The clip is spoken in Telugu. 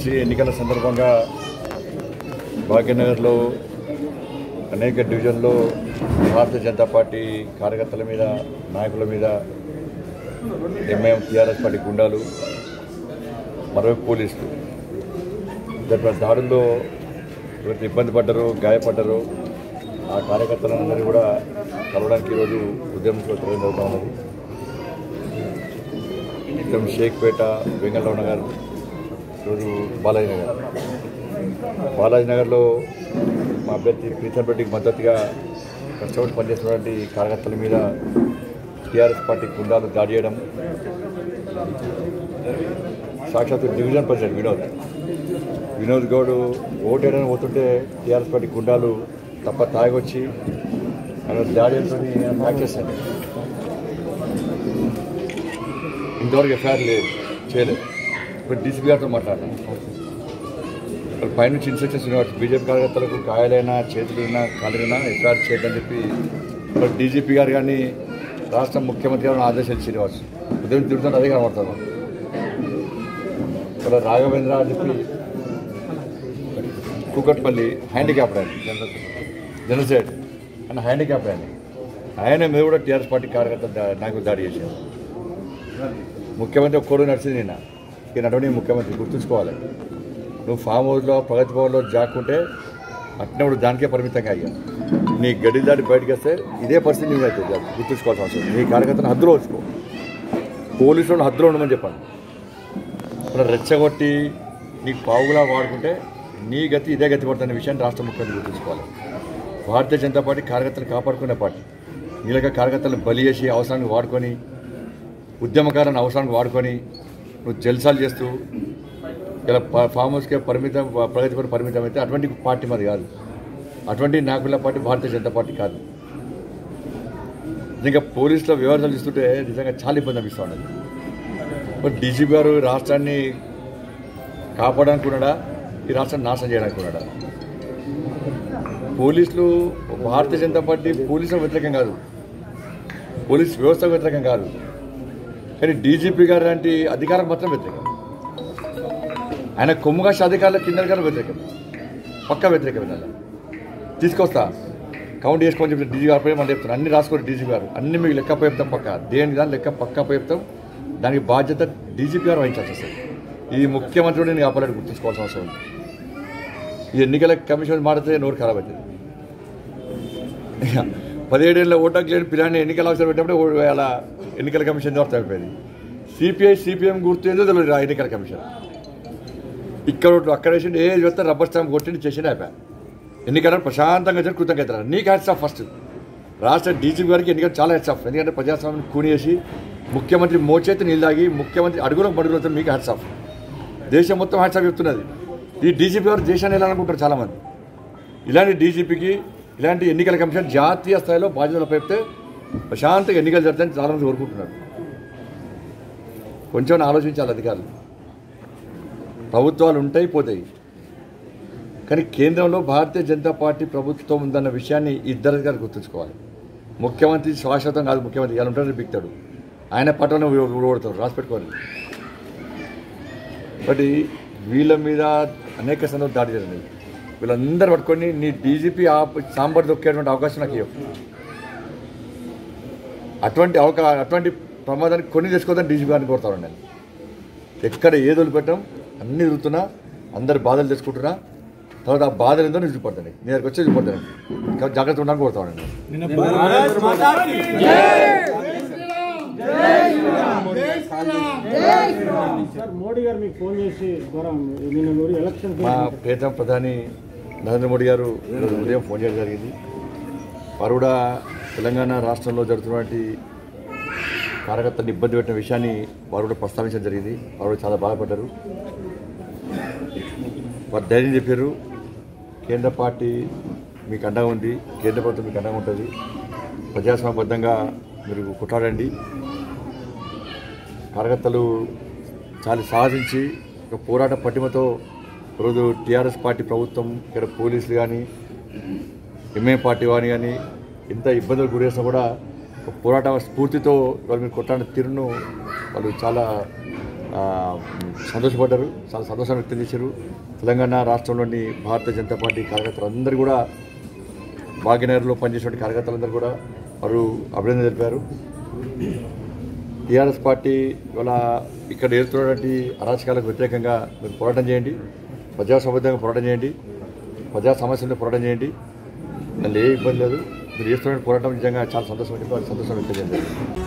జిహెచ్ఎంసీ ఎన్నికల సందర్భంగా భాగ్యనగర్లో అనేక డివిజన్లో భారతీయ జనతా పార్టీ కార్యకర్తల మీద నాయకుల మీద ఎంఐఎం టీఆర్ఎస్ పార్టీ గుండాలు మరోవైపు పోలీసులు ఇద్దరు దాడుల్లో ఎవరైతే ఇబ్బంది పడ్డారో గాయపడ్డారో ఆ కార్యకర్తలందరినీ కూడా కలవడానికి ఈరోజు ఉద్యమం జరుగుతూ ఉన్నది ఇద్దరం షేక్పేట వెంగళరావు నగర్ ఈరోజు బాలాజీ నగర్ బాలాజీ నగర్లో మా అభ్యర్థి ప్రీతం రెడ్డికి మద్దతుగా కష్టపడి పనిచేస్తున్నటువంటి కార్యకర్తల మీద టీఆర్ఎస్ పార్టీ గుండాలు దాడి చేయడం సాక్షాత్ డివిజన్ ప్రెసిడెంట్ వినోద్ వినోద్ గౌడ్ ఓటేయడానికి పోతుంటే టీఆర్ఎస్ పార్టీ గుండాలు తప్ప తాగొచ్చి ఆయన దాడి చేసుకొని హ్యాక్ చేశాడు ఇంతవరకు ఎఫ్ఐఆర్ లేదు చేయలేదు ఇప్పుడు డీసీపీ గారితో మాట్లాడాను ఇక్కడ పైనుంచి ఇన్స్ట్రక్షన్స్ ఉన్నాయి బీజేపీ కార్యకర్తలకు గాయాలైనా చేతులున్నా కాళ్ళైనా ఎఫ్ఐఆర్ చేయదని చెప్పి ఇక్కడ డీజీపీ గారు కానీ రాష్ట్ర ముఖ్యమంత్రి గారిని ఆదేశాలు శ్రీనివాస్ ఉదయం తిరుగుతుంటే అదే కనబడతాను ఇక్కడ రాఘవేంద్ర అని చెప్పి కూకట్పల్లి హ్యాండిక్యాప్డ్ ఆయన జనరల్ సైడ్ ఆయన హ్యాండిక్యాప్డ్ ఆయన ఆయన మీద కూడా టీఆర్ఎస్ పార్టీ కార్యకర్త దా- నాకు దాడి చేశారు ముఖ్యమంత్రి ఒక్కడు నడిచింది నిన్న ఈ నడవని ముఖ్యమంత్రి గుర్తుంచుకోవాలి నువ్వు ఫామ్ హౌస్లో ప్రగతి భవన్లో జాక్కుంటే అట్టినప్పుడు దానికే పరిమితంగా అయ్యా నీ గడి దాటి బయటకు వస్తే ఇదే పరిస్థితి నీకు అవుతుంది అది గుర్తుంచుకోవాల్సిన అవసరం ఉంది. నీ కార్యకర్తను హద్దులో వచ్చుకో పోలీసులను హద్దులో ఉండమని చెప్పాను ఇప్పుడు రెచ్చగొట్టి నీకు పావులా వాడుకుంటే నీ గతి ఇదే గతి పడుతున్న విషయాన్ని రాష్ట్ర ముఖ్యమంత్రి గుర్తుంచుకోవాలి భారతీయ జనతా పార్టీ కార్యకర్తలు కాపాడుకునే పార్టీ నీలక కార్యకర్తలను బలి చేసి అవసరానికి వాడుకొని ఉద్యమకారులను అవసరానికి వాడుకొని నువ్వు జల్సాలు చేస్తూ ఇలా ప- ఫామ్ హౌస్కే పరిమితం ప్రగతి పని పరిమితం అయితే అటువంటి పార్టీ మాది కాదు అటువంటి నాకుల పార్టీ భారతీయ జనతా పార్టీ కాదు నిజంగా పోలీసుల వివరాలు ఇస్తుంటే నిజంగా చాలా ఇబ్బంది అనిపిస్తూ ఉన్నది మరి డీజీపీ గారు ఈ రాష్ట్రాన్ని కాపాడడానికి ఉన్నాడా ఈ రాష్ట్రాన్ని నాశనం చేయడానికి ఉన్నాడా పోలీసులు భారతీయ జనతా పార్టీ పోలీసులకు వ్యతిరేకం కాదు పోలీస్ వ్యవస్థకు వ్యతిరేకం కాదు కానీ డీజీపీ గారు లాంటి అధికారులకు మాత్రం వ్యతిరేకం ఆయన కొమ్ముగాష అధికారుల కింద గారు వ్యతిరేకం పక్క వ్యతిరేకం వినాలి తీసుకొస్తా కౌంట్ చేసుకోమని చెప్పి డీజీ గారు మనం చెప్తాను అన్ని రాసుకోండి డీజీ గారు అన్ని మీకు లెక్క చెప్తాం పక్క దేని దాని లెక్క పక్క చెప్తాం దానికి బాధ్యత డీజీపీ గారు వహించాల్సి వస్తుంది ఈ ముఖ్యమంత్రి నేను కాపాలని గుర్తుంచుకోవాల్సిన అవసరం ఉంది ఈ ఎన్నికల కమిషన్ మారితే నోరు ఖరాబ్ అవుతుంది పదిహేడేళ్ళ ఓటాకు లేని పిల్లాన్ని ఎన్నికల అవసరం పెట్టినప్పుడు అలా ఎన్నికల కమిషన్ ద్వారా అయిపోయింది సిపిఐ సిపిఎం గుర్తు ఏదో తెలియదు ఆ ఎన్నికల కమిషన్ ఇక్కడ ఒకటి అక్కడ వేసిండు ఏ చూస్తే రబ్బర్ స్టాంప్ కొట్టిండి చేసిండి అయిపోయా ఎన్నికల ప్రశాంతంగా జరిగి కృతజ్ఞత నీకు హ్యాట్స్ ఆఫ్ ఫస్ట్ రాష్ట్ర డీజీపీ గారికి ఎన్నికలు చాలా హ్యాట్స్ ఆఫ్ ఎందుకంటే ప్రజాస్వామ్యం కూనేసి ముఖ్యమంత్రి మోచేతి నీళ్ళాగి ముఖ్యమంత్రి అడుగులకు మడుగులతో మీకు హ్యాట్స్ ఆఫ్ దేశం మొత్తం హ్యాట్స్ ఆఫ్ చెప్తున్నది ఈ డీజీపీ గారు దేశాన్ని వెళ్ళాలనుకుంటారు చాలామంది ఇలాంటి డీజీపీకి ఇలాంటి ఎన్నికల కమిషన్ జాతీయ స్థాయిలో బాధ్యతలు పెడితే ప్రశాంతంగా ఎన్నికలు జరుగుతాయని చాలామంది కోరుకుంటున్నారు కొంచెం ఆలోచించాలి అధికారులు ప్రభుత్వాలు ఉంటాయి పోతాయి కానీ కేంద్రంలో భారతీయ జనతా పార్టీ ప్రభుత్వం ఉందన్న విషయాన్ని ఇద్దరు గారు గుర్తుంచుకోవాలి ముఖ్యమంత్రి శాశ్వతం కాదు ముఖ్యమంత్రి ఇలా ఉంటాడు బిక్తాడు ఆయన పట్టణం ఓడతాడు రాసి పెట్టుకోవాలి బట్ వీళ్ళ మీద అనేక సందర్భాలు దాడి జరిగింది వీళ్ళందరూ పట్టుకొని నీ డీజీపీ ఆప్ సాంబార్ దొక్కేటువంటి అవకాశం నాకు ఇవ్వు అటువంటి అవకా అటువంటి ప్రమాదానికి కొన్ని తెచ్చుకోదని డీజీపీ గారిని కోరుతాను నేను ఎక్కడ ఏది వదిలిపెట్టం అన్ని తిరుగుతున్నా అందరు బాధలు తెచ్చుకుంటున్నా తర్వాత ఆ బాధలు ఏందో నేను చూపడతాను నీ దగ్గరికి వచ్చి చూపడతాను కాబట్టి జాగ్రత్త ఉండడానికి కోరుతాను నేను సార్ మోడీ గారు మీకు ఫోన్ చేసి ద్వారా నిన్న మీరు ఎలక్షన్ మా ప్రియతమ ప్రధాని నరేంద్ర మోడీ గారు ఈరోజు ఉదయం ఫోన్ చేయడం జరిగింది వారు కూడా తెలంగాణ రాష్ట్రంలో జరుగుతున్నటువంటి కార్యకర్తలను ఇబ్బంది పెట్టిన విషయాన్ని వారు కూడా ప్రస్తావించడం జరిగింది వారు కూడా చాలా బాధపడ్డారు వారు ధైర్యం చెప్పారు కేంద్ర పార్టీ మీకు అండగా ఉంది కేంద్ర ప్రభుత్వం మీకు అండగా ఉంటుంది ప్రజాస్వామ్యబద్ధంగా మీరు కొట్లాడండి కార్యకర్తలు చాలా సాధించి ఒక పోరాట పటిమతో రోజు టీఆర్ఎస్ పార్టీ ప్రభుత్వం ఇక్కడ పోలీసులు కానీ ఎంఏ పార్టీ వాని కానీ ఎంత ఇబ్బందులు గురేసినా కూడా ఒక పోరాట స్ఫూర్తితో వాళ్ళు మీరు కొట్టాడిన తీరును వాళ్ళు చాలా ఆ, సంతోషపడ్డారు చాలా సంతోషం వ్యక్తం చేశారు తెలంగాణ రాష్ట్రంలోని భారతీయ జనతా పార్టీ కార్యకర్తలు అందరూ కూడా భాగ్యనగర్లో పనిచేసినటువంటి కార్యకర్తలందరూ కూడా వారు అభినందన తెలిపారు టీఆర్ఎస్ పార్టీ ఇవాళ ఇక్కడ ఎదుర్కొన్నటువంటి అరాచకాలకు వ్యతిరేకంగా మీరు పోరాటం చేయండి ప్రజాసంబద్ధంగా పోరాటం చేయండి ప్రజా సమస్యలను పోరాటం చేయండి దానిలో ఏ ఇబ్బంది లేదు మీరు చేస్తున్న పోరాటం నిజంగా చాలా సంతోషం చెప్పి వారికి సంతోషం వ్యక్తం చేయండి